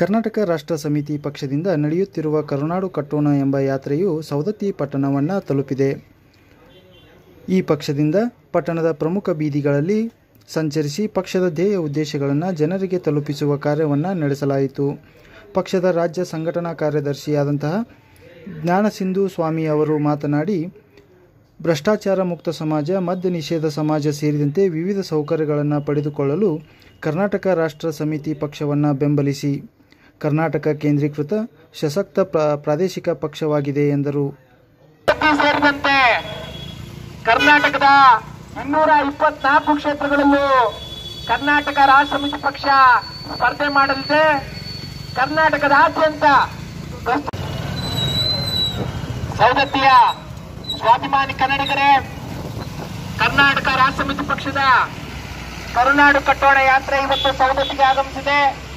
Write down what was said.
ಕರ್ನಾಟಕ ರಾಷ್ಟ್ರ ಸಮಿತಿ ಪಕ್ಷದಿಂದ ನಡೆಯುತ್ತಿರುವ ಕರುನಾಡು ಕಟ್ಟೋಣ ಎಂಬ ಯಾತ್ರೆಯು ಸವದತ್ತಿ ಪಟ್ಟಣವನ್ನು ತಲುಪಿದೆ ಈ ಪಕ್ಷದಿಂದ ಪಟ್ಟಣದ ಪ್ರಮುಖ ಬೀದಿಗಳಲ್ಲಿ ಸಂಚರಿಸಿ ಪಕ್ಷದ ಧ್ಯೇಯ ಉದ್ದೇಶಗಳನ್ನು ಜನರಿಗೆ ತಲುಪಿಸುವ ಕಾರ್ಯವನ್ನು ನಡೆಸಲಾಯಿತು ಪಕ್ಷದ ರಾಜ್ಯ ಸಂಘಟನಾ ಕಾರ್ಯದರ್ಶಿಯಾದಂತಹ ಜ್ಞಾನಸಿಂಧು ಸ್ವಾಮಿ ಅವರು ಮಾತನಾಡಿ ಭ್ರಷ್ಟಾಚಾರ ಮುಕ್ತ ಸಮಾಜ ಮದ್ಯ ನಿಷೇಧ ಸಮಾಜ ಸೇರಿದಂತೆ ವಿವಿಧ ಸೌಕರ್ಯಗಳನ್ನು ಪಡೆದುಕೊಳ್ಳಲು ಕರ್ನಾಟಕ ರಾಷ್ಟ್ರ ಸಮಿತಿ ಪಕ್ಷವನ್ನು ಬೆಂಬಲಿಸಿ ಕರ್ನಾಟಕ ಕೇಂದ್ರೀಕೃತ ಸಶಕ್ತ ಪ್ರ- ಪ್ರಾದೇಶಿಕ ಪಕ್ಷವಾಗಿದೆ ಎಂದರು ಪಟ್ಟಿ ಸೇರಿದಂತೆ ಕರ್ನಾಟಕದ ಇನ್ನೂರ ಇಪ್ಪತ್ನಾಲ್ಕು ಕ್ಷೇತ್ರಗಳಲ್ಲೂ ಕರ್ನಾಟಕ ರಾಷ್ಟ್ರ ಸಮಿತಿ ಪಕ್ಷ ಸ್ಪರ್ಧೆ ಮಾಡಲಿದೆ ಕರ್ನಾಟಕದಾದ್ಯಂತ ಪ್ರಸ್ತು- ಸೌದತ್ತಿಯ ಸ್ವಾಭಿಮಾನಿ ಕನ್ನಡಿಗರೇ ಕರ್ನಾಟಕ ರಾಷ್ಟ್ರ ಸಮಿತಿ ಪಕ್ಷದ ಕರುನಾಡು ಕಟ್ಟೋಣ ಯಾತ್ರೆ ಇವತ್ತು ಸೌದತ್ತಿಗೆ ಆಗಮಿಸಿದೆ